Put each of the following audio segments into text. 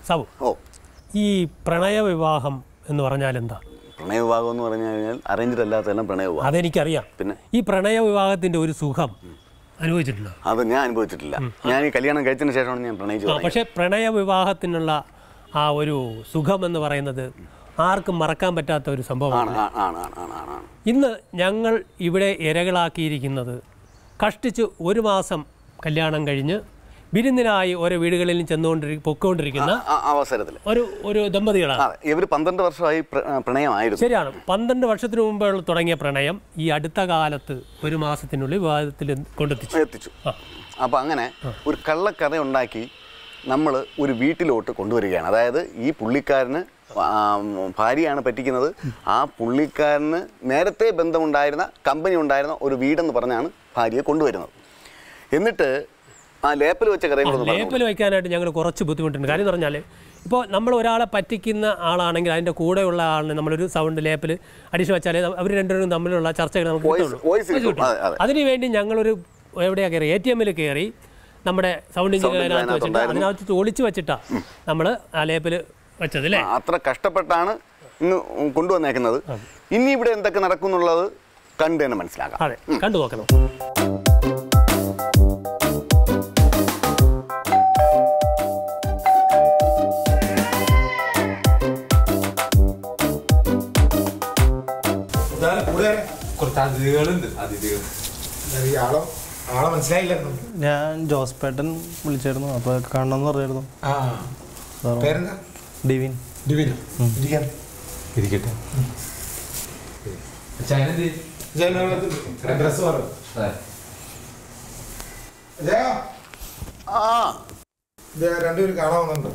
സാബു ഓ ഈ പ്രണയ വിവാഹം എന്ന് പറഞ്ഞാൽ എന്താ പ്രണയവിവാഹം എന്ന് പറഞ്ഞു കഴിഞ്ഞാൽ അറേഞ്ച്ഡ് അല്ലാത്തതെല്ലാം പ്രണയവിവാഹം അതെനിക്കറിയാം പിന്നെ ഈ പ്രണയ വിവാഹത്തിന്റെ ഒരു സുഖം അനുഭവിച്ചിട്ടുണ്ടോ അത് ഞാൻ അനുഭവിച്ചിട്ടില്ല ഞാൻ ഈ കല്യാണം കഴിച്ചതിന് ശേഷമാണ് ഞാൻ പ്രണയിച്ചു ആ തുടങ്ങിയത്. പക്ഷേ പ്രണയ വിവാഹത്തിനുള്ള ആ ഒരു സുഖം എന്ന് പറയുന്നത് ആർക്കും മറക്കാൻ പറ്റാത്ത ഒരു സംഭവമാണ് ആണ് ആ- ആണ് ആണ് ആണ് ആണ് ആണ് ഇന്ന് ഞങ്ങൾ ഇവിടെ ഇരകളാക്കിയിരിക്കുന്നത് കഷ്ടിച്ച് ഒരു മാസം കല്യാണം കഴിഞ്ഞ് വിരുന്നിനായി ഓരോ വീടുകളിലും ചെന്നുകൊണ്ടിരി പൊയ്ക്കൊണ്ടിരിക്കുന്ന ആ അവസരത്തിൽ ഒരു ഒരു ദമ്പതികളാണ് അതെ ഇവർ പന്ത്രണ്ട് വർഷമായി പ്ര- ആ, പ്രണയമായിരുന്നു ശരിയാണ് പന്ത്രണ്ട് വർഷത്തിന് മുമ്പ് തുടങ്ങിയ പ്രണയം ഈ അടുത്ത കാലത്ത് ഒരു മാസത്തിനുള്ളിൽ വിവാഹത്തിൽ കൊണ്ടെത്തിച്ചു എത്തിച്ചു ആ. അപ്പോൾ അങ്ങനെ ഒരു കള്ളക്കഥ ഉണ്ടാക്കി നമ്മൾ ഒരു വീട്ടിലോട്ട് കൊണ്ടുവരികയാണ് അതായത് ഈ പുള്ളിക്കാരന് ആ, ഭാര്യയാണ് പറ്റിക്കുന്നത് ആ പുള്ളിക്കാരന് നേരത്തെ ബന്ധമുണ്ടായിരുന്ന കമ്പനി ഉണ്ടായിരുന്ന ഒരു വീടെന്ന് പറഞ്ഞാണ് ഭാര്യയെ കൊണ്ടുവരുന്നത് എന്നിട്ട് ആ ലേപ്പിൽ വെച്ച കഥയും കൂടെ ഒന്ന് പറഞ്ഞു ലേപ്പിൽ വയ്ക്കാനായിട്ട് ഞങ്ങൾ കുറച്ച് ബുദ്ധിമുട്ടുണ്ട് കാര്യം എന്ന് പറഞ്ഞാൽ ഇപ്പോൾ നമ്മൾ ഒരാളെ പറ്റിക്കുന്ന ആളാണെങ്കിൽ അതിൻ്റെ കൂടെയുള്ള ആളിനെ നമ്മളൊരു സൗണ്ട് ലേപ്പിൽ അടിച്ചു വെച്ചാലേ അവർ രണ്ടുപേരും തമ്മിലുള്ള ചർച്ചകൾ നമുക്ക് Voice- കിട്ടുള്ളൂ. voice Voice കിട്ടും. കിട്ടും. അതെ, അതെ. അതിനുവേണ്ടി ഞങ്ങളൊരു എവിടെയാ കയറി എ ടി എമ്മിൽ കയറി നമ്മുടെ സൗണ്ട് എഞ്ചിൻ Sound അതിനകത്ത് അതിനകത്ത് വെച്ചിട്ട് അതിനകത്ത് ഒളിച്ച് വെച്ചിട്ടാ നമ്മൾ ആ ലേപ്പിൽ വെച്ചത് അല്ലേ അത്ര കഷ്ടപ്പെട്ടാണ് ഇന്ന് കൊണ്ടുവന്നേക്കുന്നത് ഇനി ഇവിടെ എന്തൊക്കെ നടക്കും എന്നുള്ളത് കണ്ടു തന്നെ മനസ്സിലാക്കാം അതെ കണ്ടു നോക്കണം ഇതാണ് കൂട്ടുകാരൻ കുറച്ച് അതിഥികളുണ്ട് അതിഥികൾ ഈ ആളെ ആളെ മനസ്സിലായില്ലായിരുന്നു ഞാൻ ജോസ്പേട്ടൻ വിളിച്ചായിരുന്നു അപ്പോൾ കാണണമെന്ന് പറഞ്ഞായിരുന്നു ആ പേരെന്താ ഡിവിൻ ഡിവിൻ ഇരിക്കാൻ ഇരിക്കട്ടെ ചൈനന്തി ഡ്രസ് പറഞ്ഞു ജയ ആ ഇത് രണ്ടുപേരും കാണാൻ വന്നിട്ടുണ്ട്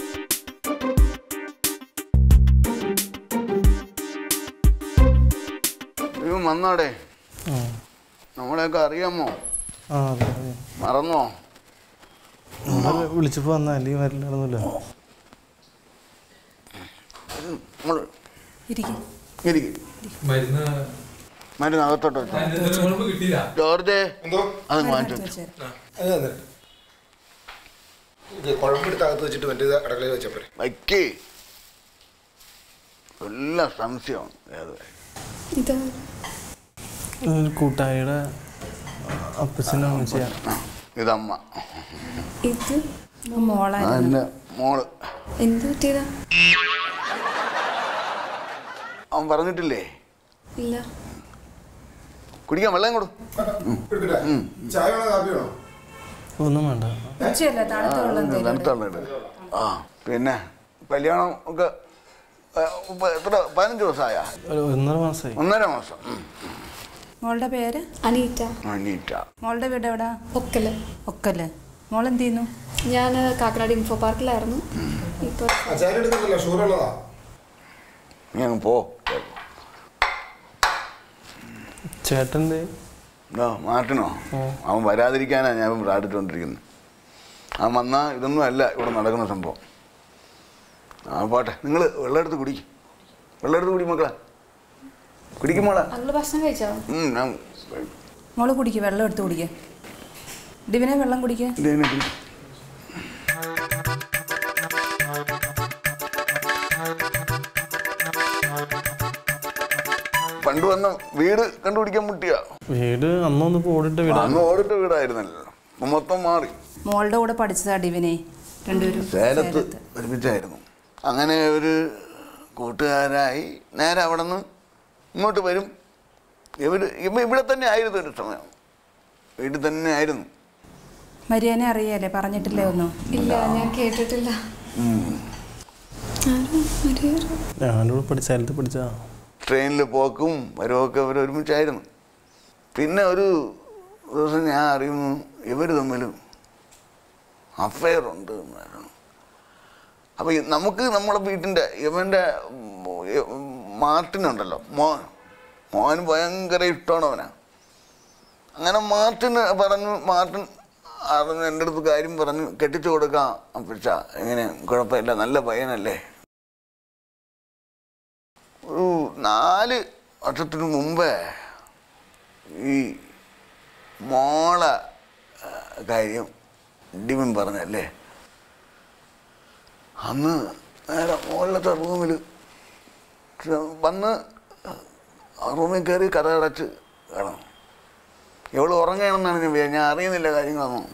ഇവൻ വന്നോടെ നമ്മളെയൊക്കെ അറിയാമോ ആ അതെ അതെ മറന്നോ നമ്മള് വിളിച്ചപ്പോൾ വന്ന അല്ലെങ്കിൽ വരില്ലായിരുന്നില്ല നമ്മൾ ഇരിക്കും ഇരിക്കും മരുന്ന് മരുന്ന് അകത്തോട്ട് വെച്ചോ. അതിന്റെ മുമ്പ് കിട്ടിയില്ല ജോർജ് എന്തോ അത് മാറ്റും അത് തന്നിട്ട് ഇത് കുഴമ്പെടുത്ത് അകത്ത് വെച്ചിട്ട് മറ്റേ അടക്കളയിൽ വെച്ചാൽ പോരെ വയ്ക്കേ എല്ലാം സംശയമാണ് ഏത് ഇത് ഒരു കൂട്ടായിയുടെ അപ്പച്ചനും അമ്മച്ചിയാണ് ഇതമ്മ ഇത് മോളായിരുന്നു അതിൻ്റെ മോള് എന്ത് പറ്റിയതാ അവൻ പറഞ്ഞിട്ടില്ലേ ഇല്ല കുടിക്കാൻ വെള്ളം കൊടു എടുക്കട്ടെ ചായ വേണോ കാപ്പി വേണോ ഒന്നും വേണ്ട ഉച്ചയല്ല തണുത്ത വെള്ളം തരും തണുത്തുള്ള ആ പിന്നെ കല്യാണം ഒക്കെ ഏ, ഇപ്പൊ എത്ര പതിനഞ്ച് ദിവസമായ ഒരു ഒന്നര മാസമായി ഒന്നര മാസം ഉം. മോളുടെ പേര് അനീറ്റ ആ, നീറ്റാ മോളുടെ വീട് എവിടാ ഒക്കല് ഒക്കല്ലേ മോൾ എന്ത് ചെയ്യുന്നു ഞാൻ കാക്കനാട് ഇൻഫോ പാർക്കിലായിരുന്നു ഇപ്പോൾ ആ ചായ എടുക്കുന്നില്ല ഷുഗർ ഉള്ളതാ നീ അങ്ങ് പോ ചേട്ടൻ്റെ ഇതാ മാർട്ടിനോ അവൻ വരാതിരിക്കാനാ ഞാൻ ഇപ്പം പ്രാർത്ഥിച്ചുകൊണ്ടിരിക്കുന്നത് അവൻ വന്നാൽ ഇതൊന്നും അല്ല ഇവിടെ നടക്കുന്ന സംഭവം ആ പോട്ടെ നിങ്ങൾ വെള്ളം എടുത്ത് കുടി വെള്ളം എടുത്ത് കുടി മക്കളെ കുടിക്കും മോളെ അങ്ങള് ഭക്ഷണം കഴിച്ചോ ഉം, ഞാൻ മോള് കുടിക്കുക വെള്ളം എടുത്ത് കുടിക്കുക ഡിവിനെ വെള്ളം കുടിക്കുക ഇതിനെ കുടി. പണ്ട് വന്ന വീട് കണ്ടുപിടിക്കാൻ മുട്ടിയ വീട് അന്നൊന്ന് ഓടിട്ട വീടാണ് അന്ന് ഓടിട്ട വീടായിരുന്നല്ലോ ഇപ്പൊ മൊത്തം മാറി മോളുടെ കൂടെ പഠിച്ചതാ ഡിവിനെ രണ്ടുപേരും സേലത്ത് ഒരുമിച്ചായിരുന്നു അങ്ങനെ ഒരു കൂട്ടുകാരായി നേരെ അവിടെ നിന്ന് ഇങ്ങോട്ട് വരും ഇവർ ഇവ ഇവിടെ തന്നെ ആയിരുന്നു ഒരു സമയം വീട്ടിൽ തന്നെ ആയിരുന്നു മരിയാനെ അറിയാലേ പറഞ്ഞിട്ടില്ലേ ഒന്നും ഇല്ല ഞാൻ കേട്ടിട്ടില്ല ഉം. ആരും മരിയൊരു ഞാനിവിടെ പഠിച്ച സ്ഥലത്ത് പഠിച്ച ട്രെയിനിൽ പോക്കും വരവൊക്കെ അവർ ഒരുമിച്ചായിരുന്നു പിന്നെ ഒരു ദിവസം ഞാൻ അറിയുന്നു ഇവർ തമ്മിലും അഫെയർ ഉണ്ട് എന്നായിരുന്നു അപ്പോൾ നമുക്ക് നമ്മുടെ വീട്ടിൻ്റെ ഇവൻ്റെ മാർട്ടിനുണ്ടല്ലോ മോൻ മോൻ ഭയങ്കര ഇഷ്ടമാണ് അവനാ അങ്ങനെ മാർട്ടിന് പറഞ്ഞു മാർട്ടിൻ അറിഞ്ഞ് എൻ്റെ അടുത്ത് കാര്യം പറഞ്ഞു കെട്ടിച്ചു കൊടുക്കാം അപ്പച്ച എങ്ങനെ കുഴപ്പമില്ല നല്ല പയ്യനല്ലേ ഒരു നാല് വർഷത്തിന് മുമ്പേ ഈ മോളെ ആ, കാര്യം ഡിമിൻ പറഞ്ഞല്ലേ അന്ന് നേരെ മുകളിലത്തെ റൂമിൽ വന്ന് ആ റൂമിൽ കയറി കഥ അടച്ച് കാണാം എവൾ ഉറങ്ങണമെന്നാണ് ഞാൻ വിചാരിച്ചത്. ഞാൻ അറിയുന്നില്ല കാര്യങ്ങളൊന്നും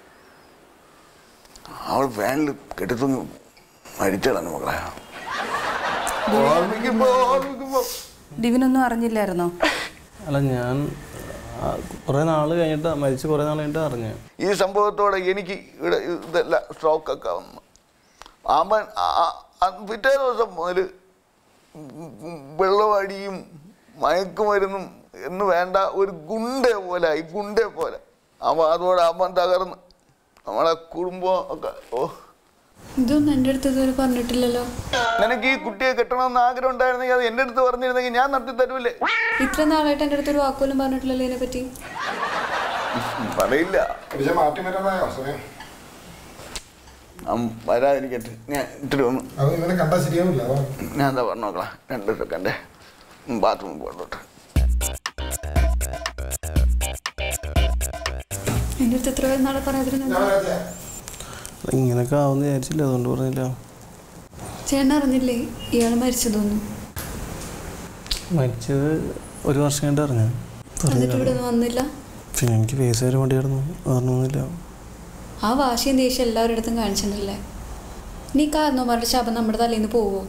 അവൾ ഫാനിൽ കെട്ടിത്തൂങ്ങി മരിച്ചതാണ് മക്കളെ ഓർമ്മിക്കുമ്പോ ഓർമ്മിക്കുമ്പോ ഡിവിനൊന്നും അറിഞ്ഞില്ലായിരുന്നോ അല്ല ഞാൻ ആ, കുറേ നാൾ കഴിഞ്ഞിട്ട് മരിച്ച് കുറേ നാൾ കഴിഞ്ഞിട്ട് അറിഞ്ഞു ഈ സംഭവത്തോടെ എനിക്ക് ഇവിടെ ഇതെല്ലാം സ്ട്രോക്കൊക്കെ വന്നു അവൻ ആ- ആ- ആ പിറ്റേ ദിവസം മുതൽ വെള്ളമടിയും മയക്കുമരുന്നും എന്ന് വേണ്ട ഒരു ഗുണ്ടെ പോലെ ഈ ഗുണ്ടെ പോലെ അവൻ അതോടെ അവൻ തകർന്ന് നമ്മളെ കുടുംബം ഒക്കെ ഓ ഇതൊന്നും എൻ്റെ അടുത്ത് ഇതുവരെ പറഞ്ഞിട്ടില്ലല്ലോ നിനക്ക് ഈ കുട്ടിയെ കെട്ടണമെന്ന് ആഗ്രഹം ഉണ്ടായിരുന്നെങ്കിൽ അത് എൻ്റെ അടുത്ത് പറഞ്ഞിരുന്നെങ്കിൽ ഞാൻ നടത്തി തരൂലേ ഇത്ര നാളായിട്ട് എൻ്റെ അടുത്ത് ഒരു വാക്കുപോലും പറഞ്ഞിട്ടില്ലല്ലോ ഇതിനെ പറ്റി പറയില്ല വിജയ മാറ്റി വരാനായോ സമയം അവൻ വരാതിരിക്കട്ടെ ഞാൻ ഇത്തിരി ഒന്ന് അത് ഇവനെ കണ്ടാൽ ശരിയാവില്ല അതാണ് ഞാൻ എന്താ പറഞ്ഞു നോക്കാം രണ്ട് സെക്കൻഡ് ബാത്റൂമിൽ പോകണ്ടോട്ട് എൻ്റെ അടുത്ത് എത്ര പേര് നാളെ പറയാതിരുന്നത് ഞാൻ വരാത്തെ ഇങ്ങനെയൊക്കെ ആവുമെന്ന് വിചാരിച്ചില്ല അതുകൊണ്ട് പറഞ്ഞില്ല ചേട്ടൻ അറിഞ്ഞില്ലേ ഇയാൾ മരിച്ചതൊന്നും മരിച്ചത് ഒരു വർഷം കഴിഞ്ഞിട്ട് അറിഞ്ഞു എന്നിട്ട് ഇവിടെ ഒന്നും വന്നില്ല പിന്നെ എനിക്ക് പൈസ വരെ വേണ്ടിയായിരുന്നു അറിഞ്ഞൊന്നുമില്ല ആ വാശിയും ദേഷ്യം എല്ലാവരുടെ അടുത്തും കാണിച്ചിട്ടുണ്ടല്ലേ നീ കാരണവന്മാരുടെ ശബം നമ്മുടെ തലേന്ന് നിന്ന് പോവോ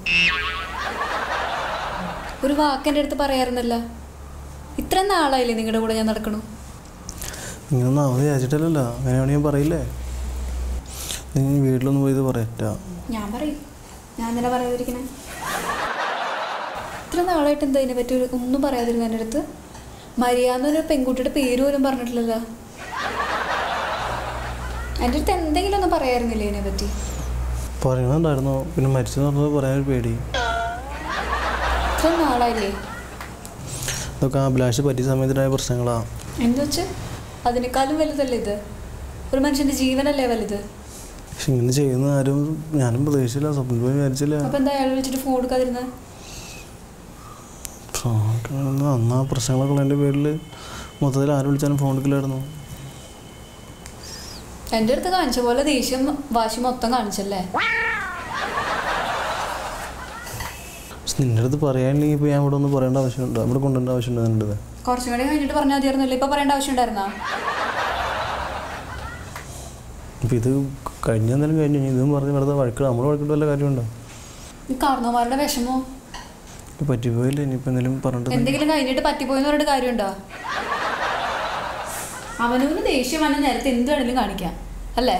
ഒരു വാക്ക് എൻ്റെ അടുത്ത് പറയാറുന്നല്ല ഇത്ര നാളായില്ലേ നിങ്ങളുടെ കൂടെ ഞാൻ നടക്കണു ഇങ്ങനൊന്നും ആവുമെന്ന് വിചാരിച്ചിട്ടില്ലല്ലോ അങ്ങനെയാണെങ്കിൽ ഞാൻ പറയില്ലേ നീ വീട്ടിലൊന്നും പോയി ഇത് പറയറ്റാ ഞാൻ പറയും ഞാൻ എന്തിനാ പറയാതിരിക്കണേ ഇത്ര നാളായിട്ട് എന്താ ഇതിനെ പറ്റി ഒരു- ഒന്നും പറയാതിരുന്നു എൻ്റെ അടുത്ത് മരിയാന്നൊരു പെൺകുട്ടിയുടെ പേര് പോലും പറഞ്ഞിട്ടില്ലല്ലോ എൻ്റെ അടുത്ത് എന്തെങ്കിലും ഒന്ന് പറയായിരുന്നില്ലേ ഇതിനെ പറ്റി പറയണുണ്ടായിരുന്നു പിന്നെ മരിച്ചെന്ന് പറഞ്ഞത് പറയാനൊരു പേടി ഇത്ര നാളായില്ലേ ഇതൊക്കെ അഭിലാഷ് പറ്റിയ സമയത്തുണ്ടായ പ്രശ്നങ്ങളാ എന്താ വെച്ച് അതിനേക്കാളും വലുതല്ലേ ഇത് ഒരു മനുഷ്യന്റെ ജീവനല്ലേ വലുത് പക്ഷെ ഇങ്ങനെ ചെയ്യുന്ന ആരും ഞാനും പ്രതീക്ഷിച്ചില്ല സ്വപ്നം പോയി വിചാരിച്ചില്ല അപ്പൊ എന്താ അയാൾ വിളിച്ചിട്ട് ഫോൺ എടുക്കാതിരുന്നത് ഫോൺ അന്ന് ആ പ്രശ്നങ്ങളൊക്കെ ഉള്ളതിൻ്റെ പേരിൽ മൊത്തത്തിൽ ആരും വിളിച്ചാലും ഫോൺ എടുക്കില്ലായിരുന്നു എൻ്റെ അടുത്ത് കാണിച്ച പോലെ ദേഷ്യം വാശി മൊത്തം കാണിച്ചല്ലേ പക്ഷെ നിൻ്റെ അടുത്ത് പറയാനില്ലെങ്കിൽ ഇപ്പോൾ ഞാൻ ഇവിടെ ഒന്ന് പറയേണ്ട ആവശ്യമുണ്ട് ഇവിടെ കൊണ്ടുവരേണ്ട ആവശ്യമുണ്ട് നിൻ്റെ അടുത്ത് കുറച്ചും കൂടി കഴിഞ്ഞിട്ട് പറഞ്ഞാൽ മതിയായിരുന്നല്ലോ ഇപ്പൊ പറയേണ്ട ആവശ്യം ഉണ്ടായിരുന്നാ ഇപ്പം ഇത് കഴിഞ്ഞ എന്തായാലും കഴിഞ്ഞു ഇനി ഇതും പറഞ്ഞ് വെറുതെ വഴക്കിട നമ്മൾ വഴക്കിട്ട് വല്ല കാര്യമുണ്ടോ ഈ കാരണവന്മാരുടെ വിഷമോ ഇത് പറ്റിപ്പോയില്ലേ ഇനിയിപ്പോൾ എന്തെങ്കിലും പറഞ്ഞിട്ട് എന്തെങ്കിലും കഴിഞ്ഞിട്ട് പറ്റിപ്പോയെന്ന് പറഞ്ഞിട്ട് കാര്യമുണ്ടോ അവനവന് ദേഷ്യം വന്ന നേരത്തെ എന്ത് വേണമെങ്കിലും കാണിക്കാം അല്ലേ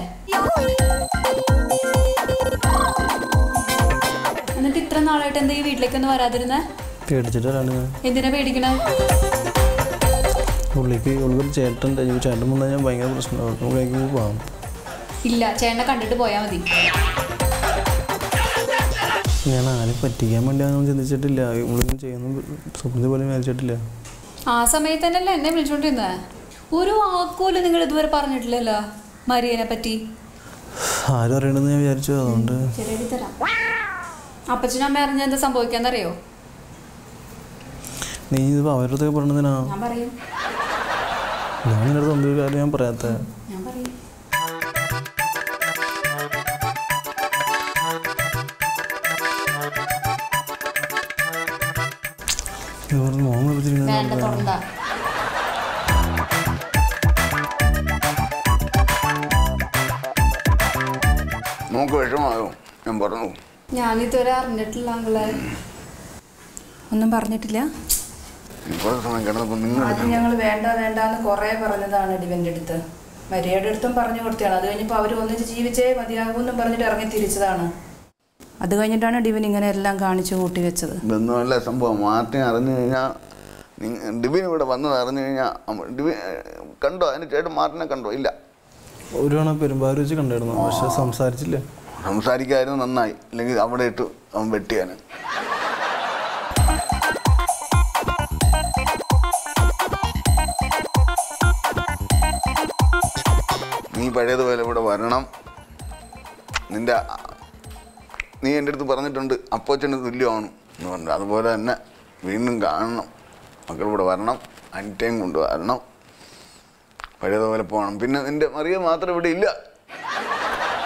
എന്നിട്ട് ഇത്ര നാളായിട്ട് എന്താ ഈ വീട്ടിലേക്കൊന്നും വരാതിരുന്നേ പേടിച്ചിട്ടാണ് ഞാൻ എന്തിനാ പേടിക്കണേ ഉള്ളിലേക്ക് ഉള്ളിൽ ചേട്ടൻ ഉണ്ട്. ഇനി ചേട്ടൻ വന്നാൽ ഞാൻ ഭയങ്കര പ്രശ്നമാകും നമുക്ക് പോകാം ഇല്ല ചേട്ടനെ കണ്ടിട്ട് പോയാൽ മതി ഞാൻ ആരും പറ്റിക്കാൻ വേണ്ടിയാണെന്ന് ചിന്തിച്ചിട്ടില്ല ഉള്ളിൽ ചെയ്യുന്ന സ്വപ്നത്തിൽ പോലും വിചാരിച്ചിട്ടില്ല ആ സമയത്ത് തന്നെയല്ലേ എന്നെ വിളിച്ചോണ്ടിരുന്നത് ഒരു വാക്കുപോലും നിങ്ങൾ ഇതുവരെ പറഞ്ഞിട്ടില്ലല്ലോ മരിയനെ പറ്റി ആരും അറിയണമെന്ന് ഞാൻ വിചാരിച്ചു അതുകൊണ്ട് ശരിയാക്കി തരാം അപ്പച്ചനും അമ്മ അറിഞ്ഞ എന്താ സംഭവിക്കാന്നറിയോ നീ ഇത് അവരുടെ അടുത്തൊക്കെ പറഞ്ഞതിനാ ഞാൻ പറയും ഞാൻ നിന്റെ അടുത്ത് എന്തൊരു കാര്യം ഞാൻ പറയാത്ത ഞാൻ പറയും ഇത് പറഞ്ഞ് മോൻ വേണ്ട വെച്ചിരിക്കുന്നത് തുറണ്ട നമുക്ക് വിഷമാകും ഞാൻ പറഞ്ഞു ഞാൻ ഇതുവരെ അറിഞ്ഞിട്ടില്ല അങ്ങളെ ഒന്നും പറഞ്ഞിട്ടില്ല കുറേ സമയം കിടന്നപ്പോൾ നിങ്ങൾ ആദ്യം ഞങ്ങൾ വേണ്ട വേണ്ട എന്ന് കുറേ പറഞ്ഞതാണ് ഡിവൻ്റെ അടുത്ത് മരിയയുടെ അടുത്തും പറഞ്ഞു കൊടുത്തതാണ് അത് കഴിഞ്ഞപ്പോൾ അവർ ഒന്നിച്ച് ജീവിച്ചേ മതിയാകുമെന്നും പറഞ്ഞിട്ട് ഇറങ്ങി തിരിച്ചതാണ് അത് കഴിഞ്ഞിട്ടാണ് ഡിവൻ ഇങ്ങനെ എല്ലാം കാണിച്ചു കൂട്ടി വെച്ചത് ഇതൊന്നുമല്ല സംഭവം മാർട്ടിൻ അറിഞ്ഞു കഴിഞ്ഞാൽ ഡിവിൻ ഇവിടെ വന്നത് അറിഞ്ഞു കഴിഞ്ഞാൽ ഡിവിൻ കണ്ടോ അതിന് ചേട്ടൻ മാർട്ടിനെ കണ്ടോ ഇല്ല ഒരു തവണ പെരുമ്പാവൂർ വെച്ച് കണ്ടായിരുന്നു പക്ഷെ സംസാരിച്ചില്ല സംസാരിക്കായിരുന്നു നന്നായി അല്ലെങ്കിൽ അവിടെ ഇട്ട് അവൻ വെട്ടിയാന് നീ പഴയതുപോലെ ഇവിടെ വരണം നിന്റെ നീ എൻ്റെ അടുത്ത് പറഞ്ഞിട്ടുണ്ട് അപ്പോച്ചന് തുല്യമാണ് എന്ന് പറഞ്ഞു അതുപോലെ തന്നെ വീണ്ടും കാണണം മക്കൾ ഇവിടെ വരണം അനിറ്റയും കൊണ്ടുവരണം പഴയതുപോലെ പോകണം പിന്നെ നിന്റെ മറിയ മാത്രം ഇവിടെ ഇല്ല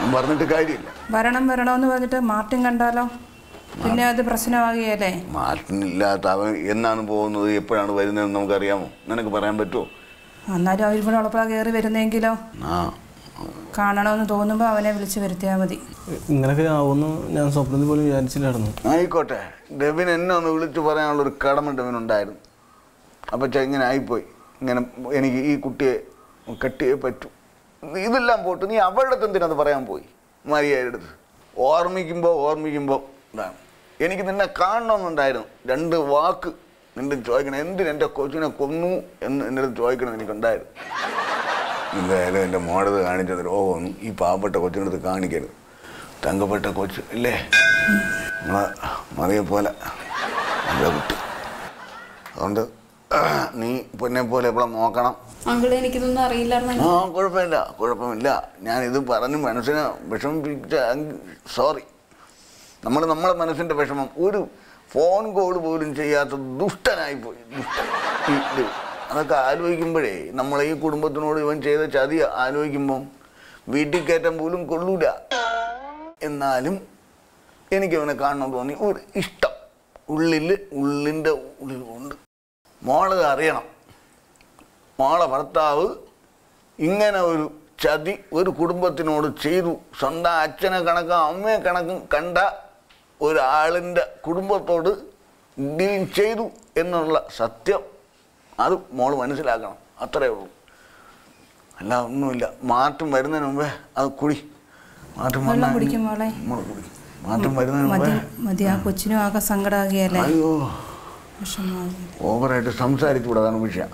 പറഞ്ഞിട്ട് കാര്യമില്ല വരണം വരണമെന്ന് പറഞ്ഞിട്ട് മാർട്ടിൻ കണ്ടാലോ പിന്നെ അത് പ്രശ്നമാകുകയല്ലേ മാറ്റിനില്ലാത്ത അവൻ എന്നാണ് പോകുന്നത് എപ്പോഴാണ് വരുന്നതെന്ന് നമുക്കറിയാമോ നിനക്ക് പറയാൻ പറ്റുമോ എന്നാലും അവർ ഇവിടെ ഉള്ളപ്പോഴാണ് കയറി വരുന്നെങ്കിലോ ആ കാണണമെന്ന് തോന്നുമ്പോൾ അവനെ വിളിച്ച് വരുത്തിയാൽ മതി ഇങ്ങനെയൊക്കെ ആവുമെന്ന് ഞാൻ സ്വപ്നത്തിൽ പോലും വിചാരിച്ചില്ലായിരുന്നു ആയിക്കോട്ടെ ഡെവിൻ എന്നെ ഒന്ന് വിളിച്ച് പറയാനുള്ളൊരു കടമ ഡെവിനുണ്ടായിരുന്നു അപ്പം ചെ ഇങ്ങനെ ആയിപ്പോയി ഇങ്ങനെ എനിക്ക് ഈ കുട്ടിയെ കെട്ടിയേ പറ്റൂ ഇതെല്ലാം പോട്ട് നീ അവളുടെ അടുത്ത് എന്തിനത് പറയാൻ പോയി മരിയയുടെ അടുത്ത് ഓർമ്മിക്കുമ്പോൾ ഓർമ്മിക്കുമ്പോൾ ഇതാണ് എനിക്ക് നിന്നെ കാണണമെന്നുണ്ടായിരുന്നു രണ്ട് വാക്ക് നിന്റെ ചോദിക്കണം എന്തിന് എൻ്റെ കൊച്ചിനെ കൊന്നു എന്ന് എൻ്റെ അടുത്ത് ചോദിക്കണം എനിക്കുണ്ടായിരുന്നു എന്തായാലും എൻ്റെ മോടത് കാണിച്ചത് രോഗമൊന്നും ഈ പാവപ്പെട്ട കൊച്ചിനടുത്ത് കാണിക്കരുത് തങ്കപ്പെട്ട കൊച്ച് ഇല്ലേ നമ്മളെ മറിയെ പോലെ നല്ല കുട്ടി അതുകൊണ്ട് നീ പൊന്നെ പോലെ ഇവിടെ നോക്കണം അങ്കിള് എനിക്കിതൊന്നും അറിയില്ലായിരുന്നു ആ കുഴപ്പമില്ല കുഴപ്പമില്ല ഞാൻ ഇത് പറഞ്ഞ് മനസ്സിനെ വിഷമിപ്പിച്ച സോറി നമ്മൾ നമ്മളെ മനസ്സിൻ്റെ വിഷമം ഒരു ഫോൺ കോൾ പോലും ചെയ്യാത്ത ദുഷ്ടനായിപ്പോയി ദുഷ്ടൻ ഈ ഇത്. അതൊക്കെ ആലോചിക്കുമ്പോഴേ നമ്മളെ ഈ കുടുംബത്തിനോട് ഇവൻ ചെയ്ത ചതി ആലോചിക്കുമ്പം വീട്ടിൽ കയറ്റാൻ പോലും കൊള്ളൂല എന്നാലും എനിക്ക് അവനെ കാണണം തോന്നി ഒരു ഇഷ്ടം ഉള്ളിൽ ഉള്ളിൻ്റെ ഉള്ളിൽ ഉണ്ട് മോള് അറിയണം മോളെ ഭർത്താവ് ഇങ്ങനെ ഒരു ചതി ഒരു കുടുംബത്തിനോട് ചെയ്തു സ്വന്തം അച്ഛനെ കണക്കും അമ്മയെ കണക്കും കണ്ട ഒരാളിൻ്റെ കുടുംബത്തോട് ഡീൽ ചെയ്തു എന്നുള്ള സത്യം അത് മോള് മനസ്സിലാക്കണം അത്രയേ ഉള്ളൂ അല്ല ഒന്നുമില്ല മാറ്റം വരുന്നതിന് മുമ്പേ അത് കുടി മാറ്റം വെള്ളം വന്നാൽ കുടിക്കും മോളെ മോള് കുടി മാറ്റം വരുന്നതിന് മതി മുമ്പേ മതി ആ കൊച്ചിനും ആകെ സങ്കടമാകുകയല്ലേ അയ്യോ വിഷമമാകും ഓവറായിട്ട് സംസാരിച്ചുകൂടാതാണ് വിഷയം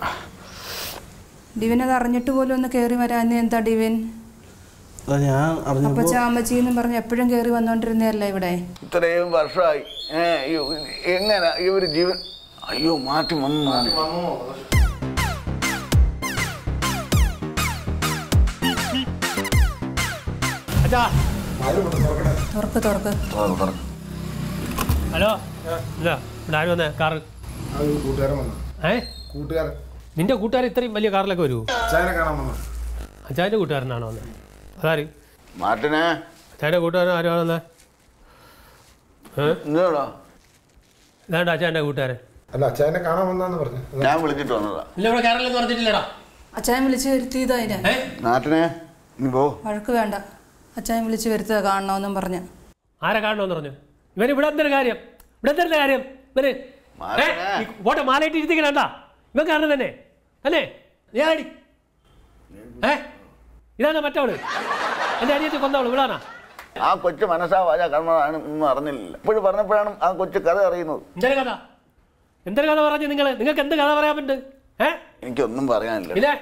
ഡിവിനത് അറിഞ്ഞിട്ട് പോലും ഒന്ന് കയറി വരാൻ എന്താ ഡിവിൻ അത് ഞാൻ അറിഞ്ഞപ്പോൾ അപ്പച്ച അമ്മച്ചി എന്നും പറഞ്ഞ് എപ്പോഴും കയറി വന്നോണ്ടിരുന്നതല്ലേ ഇവിടെ ഇത്രയും വർഷമായി ഏ, ഇ- എങ്ങനെ ഇവർ ജീവൻ അയ്യോ മാറ്റി വന്നു വന്നു അച്ഛാ ആരും കൊണ്ട് തുറക്കട്ടെ തുറക്ക് തുറക്ക് തുറന്ന് തുറന്ന്. ഹലോ ഇല്ല ഇവിടെ ആരും വന്നേ കാറ് ആ ഒരു കൂട്ടുകാരൻ വന്നു ഏ കൂട്ടുകാരൻ നിന്റെ കൂട്ടുകാർ ഇത്രയും വലിയ കാറിലൊക്കെ വരുമോ അച്ചായനെ കാണാൻ വന്നു അച്ചായൻ്റെ കൂട്ടുകാരനാണോ വന്നത് അതാര് മാറ്റിനെ അച്ചായൻ്റെ കൂട്ടുകാരൻ ആരും വന്നേ ഏ എന്താടാ ഇതാണ്ട് അച്ചായൻ്റെ കൂട്ടുകാരൻ അല്ല അച്ചായനെ കാണാൻ വന്നാന്ന് പറഞ്ഞു ഞാൻ വിളിച്ചിട്ട് വന്നതാ ഇല്ല ഇവിടെ കേരളത്തിൽ പറഞ്ഞിട്ടില്ലടാ അച്ചായൻ വിളിച്ച് വരുത്തിയതാ അതിനെ ഏ നാട്ടിനെ നീ പോ വഴക്ക് വേണ്ട അച്ചായൻ വിളിച്ച് വരുത്തുക കാണണമെന്നും പറഞ്ഞ് ആരെ കാണണമെന്ന് പറഞ്ഞു ഇവൻ ഇവിടെ എന്തൊരു കാര്യം ഇവിടെ എന്തൊരു കാര്യം ഇവന് ഏ? മാറണേ. ഈ പോട്ടെ മാലയിട്ട് ഇരുത്തിക്കണ ഇവൻ കാരണം തന്നെ അല്ലേ നീ ആടി ഏ ഇതാണ് മറ്റവള് എൻ്റെ അനിയത്തി കൊന്നവള് ഇവിടാണാ ആ കൊച്ചു മനസ്സാ വാച കർമ്മതാണ് ഒന്നും അറിഞ്ഞില്ല ഇപ്പോഴും പറഞ്ഞപ്പോഴാണ് ആ കൊച്ചു കഥ അറിയുന്നത് എന്തൊരു കഥ എന്തൊരു കഥ പറഞ്ഞു നിങ്ങൾ നിങ്ങൾക്ക് എന്ത് കഥ പറയാൻ പറ്റും ഏ എനിക്കൊന്നും പറയാനില്ല ഇല്ലേ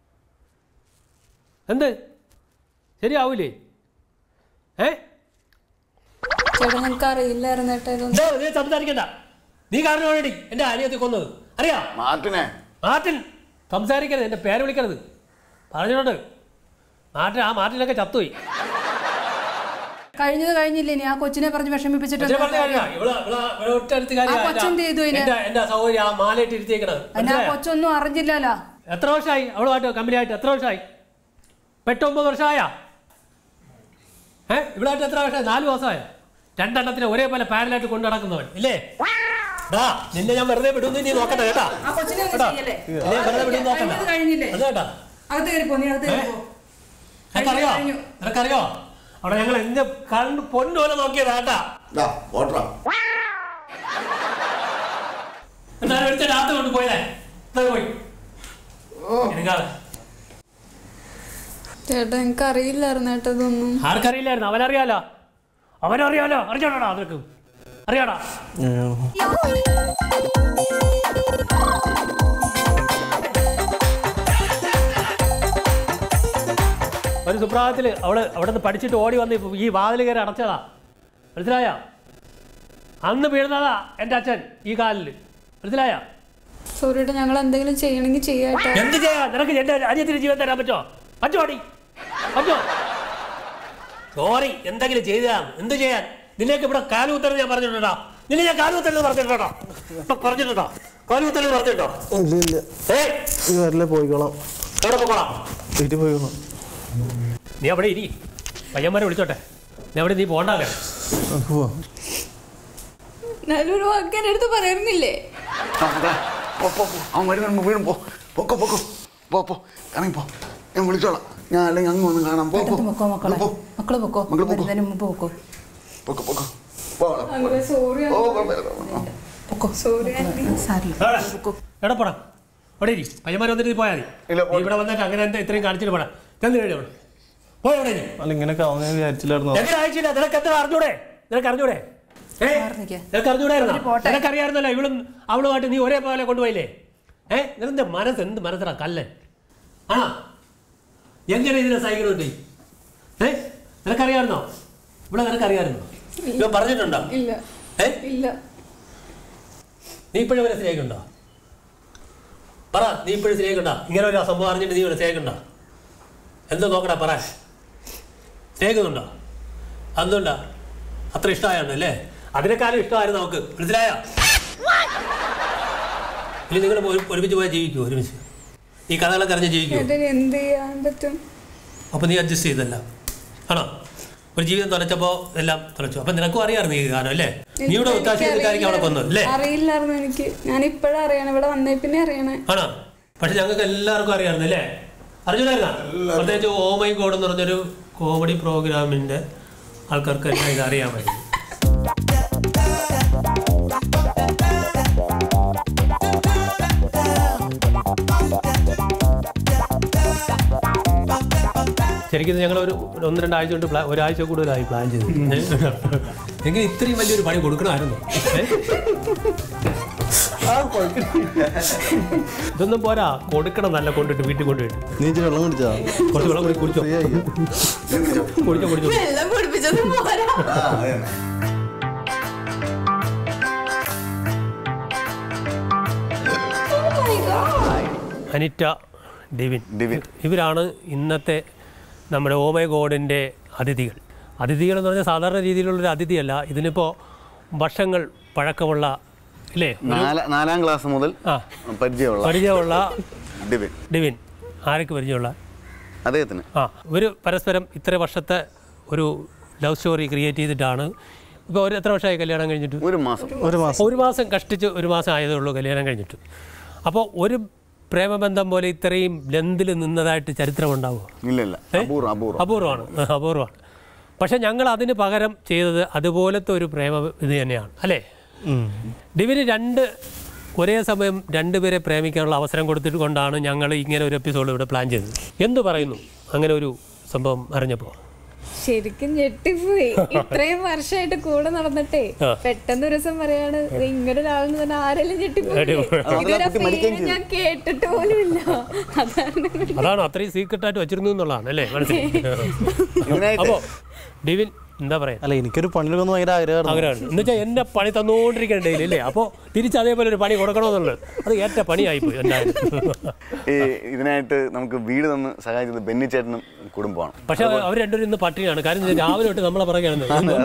എന്ത് ശരിയാവൂലേ ഏ ചേട്ടാ നിങ്ങൾക്ക് അറിയില്ലായിരുന്നു ചേട്ടാ ഇതൊന്നും എന്താ നീ സംസാരിക്കണ്ട നീ കാരണം വേണ്ടി എൻ്റെ അനിയത്തി കൊന്നത് അറിയാം മാറ്റിനെ മാർട്ടിൻ സംസാരിക്കരുത് എൻ്റെ പേര് വിളിക്കരുത് പറഞ്ഞിട്ടുണ്ട് മാർട്ടിൻ ആ മാർട്ടിനൊക്കെ ചത്തുപോയി കഴിഞ്ഞത് കഴിഞ്ഞില്ലേ ഇനി ആ കൊച്ചിനെ പറഞ്ഞ് വിഷമിപ്പിച്ചിട്ട് കൊച്ചിനെ എന്താ പറഞ്ഞ കാര്യം? കാര്യമാ. ഇവള് ഇവള് ഇവള് ഒറ്റ കാര്യമാ. ആ കൊച്ചെന്ത് ചെയ്തു ഇതിന്? എൻ്റെ എൻ്റെ സൗകര്യം ആ മാലയിട്ട് ഇരുത്തിയേക്കണത് അതിന് ആ മനസ്സിലായോ? കൊച്ചൊന്നും അറിഞ്ഞില്ലല്ലോ എത്ര വർഷമായി അവളുമായിട്ട് കമ്പനിയായിട്ട് എത്ര വർഷമായി എട്ട് ഒമ്പത് വർഷമായാ ഏ ഇവിടായിട്ട് എത്ര വർഷമായി നാല് മാസമായ രണ്ടെണ്ണത്തിന് ഒരേപോലെ പാരലായിട്ട് കൊണ്ടു നടക്കുന്നവൻ ഇല്ലേ ഡാ നിന്നെ ഞാൻ വെറുതെ വിടുന്നു നീ നോക്കട്ടെ കേട്ടാ ആ കൊച്ചിനെ ഒന്നും കേട്ടോ? ചെയ്യല്ലേ? നിന്നെ വെറുതെ വിടുന്നു നോക്കണ്ട കഴിഞ്ഞത് കഴിഞ്ഞില്ലേ? അത് കേട്ടാ അകത്ത് കയറി പോ നീ അകത്ത് കയറി ഏ? പോ നിനക്കറിയോ കഴിഞ്ഞു. നിനക്കറിയോ അവിടെ ഞങ്ങൾ എന്നെ കണ്ട് പൊന്നുപോലെ നോക്കിയതാ കേട്ടാ ദാ, ഓട്ടറാ. എന്നാലും എടുത്ത രാത്രി കൊണ്ട് പോയതേ ഇതാ പോയി എനിക്കാളെ ചേട്ടാ എനിക്ക് അറിയില്ലായിരുന്നു ചേട്ടാ ഇതൊന്നും ആർക്കറിയില്ലായിരുന്നു അവനറിയാലോ അവനറിയാലോ അറിഞ്ഞോടാ നിനക്ക് അറിയാടാ ഒരു സുപ്രഭാതത്തിൽ അവള് അവിടെ നിന്ന് പഠിച്ചിട്ട് ഓടി വന്ന് ഇപ്പൊ ഈ വാതിൽ കയറി അടച്ചതാ മനസ്സിലായ അന്ന് വീഴുന്നതാ എൻ്റെ അച്ഛൻ ഈ കാലിൽ മനസ്സിലായ സോറി ചേട്ടാ ഞങ്ങൾ എന്തെങ്കിലും ചെയ്യണമെങ്കിൽ ചെയ്യാട്ടോ എന്ത് ചെയ്യാ നിനക്ക് എൻ്റെ അനിയത്തിന് ജീവൻ തരാൻ പറ്റോ പറ്റോടി പറ്റോ സോറി എന്തെങ്കിലും ചെയ്തതാണ് എന്ത് ചെയ്യാൻ നിനക്ക് ഇവിടെ കാലുകുത്തരുത് ഞാൻ പറഞ്ഞിട്ടുണ്ടോ നിന്നെ ഞാൻ കാലുകുത്തരുത് പറഞ്ഞിട്ടുണ്ടോ ഇപ്പൊ പറഞ്ഞിട്ടുണ്ടോ കാലുകുത്തരുത് പറഞ്ഞിട്ടുണ്ടോ ഇല്ല ഇല്ല ഏയ് ഈ വരലേ പോയിക്കോളാം എവിടെ പോകണം വീട്ടിൽ പോയിക്കോളാം നീ അവിടെ ഇരി പയ്യന്മാരെ വിളിച്ചോട്ടെ ഞാൻ അവിടെ നീ പോണ്ടാലേ നമുക്ക് പോവാം നല്ലൊരു വാക്ക് എൻ്റെ അടുത്ത് പറയുന്നില്ലേ ആ, അതാ. പോ, പോ, പോ. അവൻ വരുന്ന വീടും പോ പൊക്കോ പൊക്കോ പോ പോ ഇറങ്ങി പോ ഞാൻ വിളിച്ചോളാം ഞാൻ അല്ലെങ്കിൽ അങ്ങ് വന്ന് കാണാം പോ പോ പെട്ടെന്ന് പൊക്കോ മക്കളെ പോ മക്കള് പൊക്കോ മക്കള് പൊക്കോ. വരുന്നതിന് മുമ്പ് പൊക്കോ പൊക്കോ പൊക്കോ പോകണം അങ്ങനെ സോറി ഓ കുഴപ്പമില്ല കുഴപ്പമില്ല. പൊക്കോ സോറി സാരില്ല പൊക്കോ എടാ പോടാ അവിടെ ഇരി പയ്യന്മാർ വന്നിട്ട് നീ പോയാൽ മതി ഇല്ല, നീ ഇവിടെ വന്നിട്ട് അങ്ങനെ എന്താ ഇത്രയും കാണിച്ചിട്ട് പോടാ ചെന്ന് കഴിഞ്ഞു അവിടെ പോയി അവിടെ ഇരി. അല്ല ഇങ്ങനെയൊക്കെ ആവുന്ന ഞാൻ വിചാരിച്ചില്ലായിരുന്നു എങ്ങനെ അയച്ചില്ല നിനക്ക് എന്താ അറിഞ്ഞൂടെ നിനക്ക് അറിഞ്ഞൂടെ ഏ മാറിനിക്ക്. നിനക്ക് അറിഞ്ഞൂടായിരുന്നോ അവര് പോട്ടെ. നിനക്കറിയായിരുന്നല്ലോ ഇവളും അവളുമായിട്ട് നീ ഒരേപോലെ കൊണ്ടുപോയില്ലേ ഏ നിന്റെ മനസ്സ് എന്ത് മനസ്സിലാ കല്ലൻ ആണോ എങ്ങനെ ഇതിനെ സഹിക്കണുണ്ട് ഏ നിനക്കറിയായിരുന്നോ ഇവിടെ നിനക്കറിയായിരുന്നോ ഇവ പറഞ്ഞിട്ടുണ്ടോ ഇല്ല ഏ ഇല്ല നീ ഇപ്പോഴും ഇവരെ സ്നേഹിക്കണ്ടോ പറ നീ ഇപ്പോഴും സ്നേഹിക്കണ്ട ഇങ്ങനെ ഒരു സംഭവം അറിഞ്ഞിട്ട് നീ ഇവരെ സ്നേഹിക്കണ്ട എന്താ നോക്കടാ പറ സ്നേഹിക്കുന്നുണ്ടോ എന്തുകൊണ്ടാ അത്ര ഇഷ്ടമായോണ്ട് അല്ലേ അതിനേക്കാളും ഇഷ്ടമായിരുന്നു നമുക്ക് മനസ്സിലായോ ഇനി നിങ്ങൾ ഒരുമിച്ച് പോയാൽ ജീവിക്കുമോ ഒരുമിച്ച് ഈ കഥകളൊക്കെ അറിഞ്ഞ് ജീവിക്കുമോ അതിന് എന്ത് ചെയ്യാൻ പറ്റും അപ്പോൾ നീ അഡ്ജസ്റ്റ് ചെയ്തല്ല ആണോ ഒരു ജീവിതം തുലച്ചപ്പോൾ എല്ലാം തുലച്ചു അപ്പം നിനക്കും അറിയാമായിരുന്നു ഈ ഗാനം അല്ലേ നീ ഇവിടെ ഒത്താശ ചെയ്തിട്ടായിരിക്കും അവിടെ കൊന്നത് അല്ലേ അറിയില്ലായിരുന്നു എനിക്ക് ഞാൻ ഇപ്പോഴാണ് അറിയണേ ഇവിടെ വന്നേ പിന്നെ അറിയണേ ആണോ പക്ഷെ ഞങ്ങൾക്ക് എല്ലാവർക്കും അറിയാമായിരുന്നു അല്ലേ അറിഞ്ഞില്ലായിരുന്ന പ്രത്യേകിച്ച് ഓ മൈ ഗോഡ് എന്ന് പറഞ്ഞൊരു കോമഡി പ്രോഗ്രാമിന്റെ ആൾക്കാർക്ക് എല്ലാം ഇത് അറിയാൻ പറ്റും ശരിക്കും ഞങ്ങൾ ഒരു ഒരു ഒന്ന് രണ്ടാഴ്ച കൊണ്ട് പ്ലാ ഒരാഴ്ച കൂടുതലായി പ്ലാൻ ചെയ്തു എങ്കിൽ ഇത്രയും വലിയൊരു പണി കൊടുക്കണമായിരുന്നു ഏ? ഇതൊന്നും പോരാ കൊടുക്കണം നല്ല കൊണ്ടിട്ട് വീട്ടിൽ കൊണ്ടുപോയിട്ട് നീ ഇച്ചിരി വെള്ളം കുടിച്ചാ കുറച്ച് വെള്ളം കൂടി കുടിച്ചോ ഫ്രീ ആയി കുടിച്ചോ കുടിച്ചോ വെള്ളം കുടിപ്പിച്ചത് പോരാ ആ, അത് തന്നെ. അനിറ്റ ഡിവിൻ ഡിവിൻ. ഇവരാണ് ഇന്നത്തെ നമ്മുടെ ഓമൈ ഗോഡിൻ്റെ അതിഥികൾ അതിഥികൾ എന്ന് പറഞ്ഞാൽ സാധാരണ രീതിയിലുള്ളൊരു അതിഥിയല്ല ഇതിനിപ്പോൾ വർഷങ്ങൾ പഴക്കമുള്ള ഇല്ലേ നാല- നാലാം ക്ലാസ് മുതൽ ആ പരിചയമുള്ള പരിചയമുള്ള ഡിവിൻ ഡിവിൻ ആരൊക്കെ പരിചയമുള്ള അദ്ദേഹത്തിന് ആ ഇവർ പരസ്പരം ഇത്ര വർഷത്തെ ഒരു ലവ് സ്റ്റോറി ക്രിയേറ്റ് ചെയ്തിട്ടാണ് ഇപ്പോൾ ഒരു എത്ര വർഷമായി കല്യാണം കഴിഞ്ഞിട്ട് ഒരു മാസം ഒരു മാസം ഒരു മാസം കഷ്ടിച്ച് ഒരു മാസം ആയതേ ഉള്ളൂ കല്യാണം കഴിഞ്ഞിട്ട് അപ്പോൾ ഒരു പ്രേമബന്ധം പോലെ ഇത്രയും ലെന്തിൽ നിന്നതായിട്ട് ചരിത്രമുണ്ടാവുമോ ഇല്ല ഇല്ല അപൂർവം അപൂർവം അപൂർവമാണ് അപൂർവമാണ് പക്ഷെ ഞങ്ങൾ അതിന് പകരം ചെയ്തത് അതുപോലത്തെ ഒരു പ്രേമ ഇത് തന്നെയാണ് അല്ലേ ഉം. ഡിവിന് രണ്ട് ഒരേ സമയം രണ്ടുപേരെ പ്രേമിക്കാനുള്ള അവസരം കൊടുത്തിട്ട് കൊണ്ടാണ് ഞങ്ങൾ ഇങ്ങനെ ഒരു എപ്പിസോഡ് ഇവിടെ പ്ലാൻ ചെയ്തത് എന്തു പറയുന്നു അങ്ങനെ ഒരു സംഭവം അറിഞ്ഞപ്പോൾ ശരിക്കും ഞെട്ടിപ്പോയി ഇത്രയും വർഷമായിട്ട് കൂടെ നടന്നിട്ടേ ആ. പെട്ടെന്ന് ഒരു ദിവസം പറയാണ് "ദേ ഇങ്ങനെ ഒരാളെന്ന് പറഞ്ഞാൽ ആരെല്ലാം ഞെട്ടിപ്പോയി അടിപൊളി. ഇതുവരെ കുട്ടി മരിക്കുകയും പേര് ഞാൻ കേട്ടിട്ട് പോലും ഇല്ല അതാണ് അതാണ് അത്രയും സീക്രട്ടായിട്ട് വെച്ചിരുന്നു എന്നുള്ളതാണ് അല്ലേ മനസ്സിലായി ഇതിനായിട്ട് അപ്പോൾ ഡിവിൻ എന്താ പറയാ അല്ല എനിക്കൊരു പണിയെടുക്കുന്ന ഭയങ്കര ആഗ്രഹമായിരുന്നു ആഗ്രഹമാണ് എന്ന് വെച്ചാൽ എന്നെ പണി തന്നുകൊണ്ടിരിക്കണം ഡെയിലി അല്ലേ അപ്പോൾ തിരിച്ച് അതേപോലെ ഒരു പണി കൊടുക്കണമെന്നുള്ളത് അത് ഏറ്റ പണിയായിപ്പോയി എന്തായാലും ഈ ഇതിനായിട്ട് നമുക്ക് വീട് തന്ന് സഹായിച്ചത് ബെന്നിച്ചേട്ടനും കുടുംബമാണ് പക്ഷെ അവർ രണ്ടുപേരും ഇന്ന് പട്ടിണിയാണ് കാര്യം എന്ന് വെച്ചാൽ രാവിലെ തൊട്ട് നമ്മളെ പറയുകയാണ്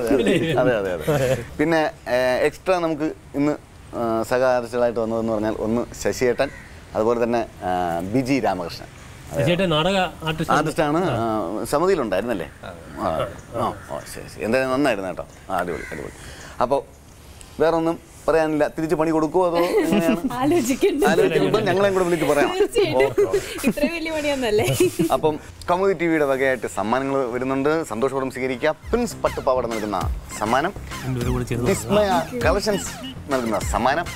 അതെ അതെ അതെ പിന്നെ എക്സ്ട്രാ നമുക്ക് ഇന്ന് ആ, സഹകാർച്ചകളായിട്ട് വന്നതെന്ന് പറഞ്ഞാൽ ഒന്ന് ശശിയേട്ടൻ അതുപോലെ തന്നെ ആ, ബിജി രാമകൃഷ്ണൻ ചേട്ടൻ നാടക ആർട്ടിസ്റ്റ് ആർട്ടിസ്റ്റാണ് സമിതിയിലുണ്ടായിരുന്നല്ലേ ആ ആ ഓ ശരി ശരി എന്തായാലും നന്നായിരുന്നു കേട്ടോ ആ അടിപൊളി അടിപൊളി അപ്പോൾ വേറെ ഒന്നും പറയാനില്ല തിരിച്ച് പണി കൊടുക്കുമോ അതോ എങ്ങനെയാണ് ആലോചിക്കണ്ട ആലോചിക്കുമ്പോൾ ഞങ്ങളെയും കൂടെ വിളിച്ച് പറയാം തീർച്ചയായിട്ടും ഇത്രയും വലിയ പണിയൊന്നല്ലേ അപ്പം കൗമുദി ടി വിയുടെ വകയായിട്ട് സമ്മാനങ്ങൾ വരുന്നുണ്ട് സന്തോഷപൂർവ്വം സ്വീകരിക്കുക പ്രിൻസ് പട്ടുപാവട നൽകുന്ന സമ്മാനം രണ്ടുപേരും കൂടി ചേർന്ന് വിസ്മയ കളക്ഷൻസ് നൽകുന്ന സമ്മാനം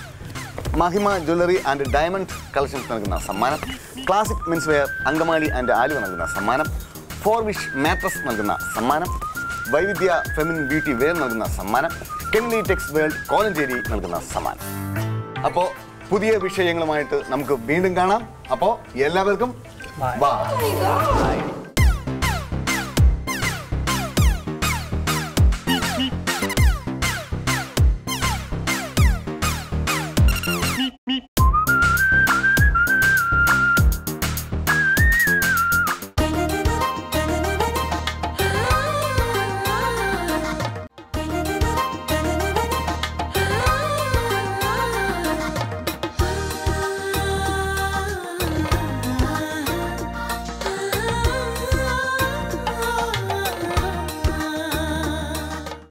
മഹിമ ജ്വല്ലറി ആൻഡ് ഡയമണ്ട് കളക്ഷൻസ് നൽകുന്ന സമ്മാനം classic men's wear Angamaly and Aluva നൽകുന്ന സമ്മാനം ഫോർ വിഷ് മാട്രസ് നൽകുന്ന സമ്മാനം വൈവിധ്യ ഫെമിൻ ബ്യൂട്ടി വെയർ നൽകുന്ന സമ്മാനം കെൻലി ടെക്സ് വേൾഡ് കോലഞ്ചേരി നൽകുന്ന സമ്മാനം അപ്പോൾ പുതിയ വിഷയങ്ങളുമായിട്ട് നമുക്ക് വീണ്ടും കാണാം അപ്പോൾ എല്ലാവർക്കും ബൈ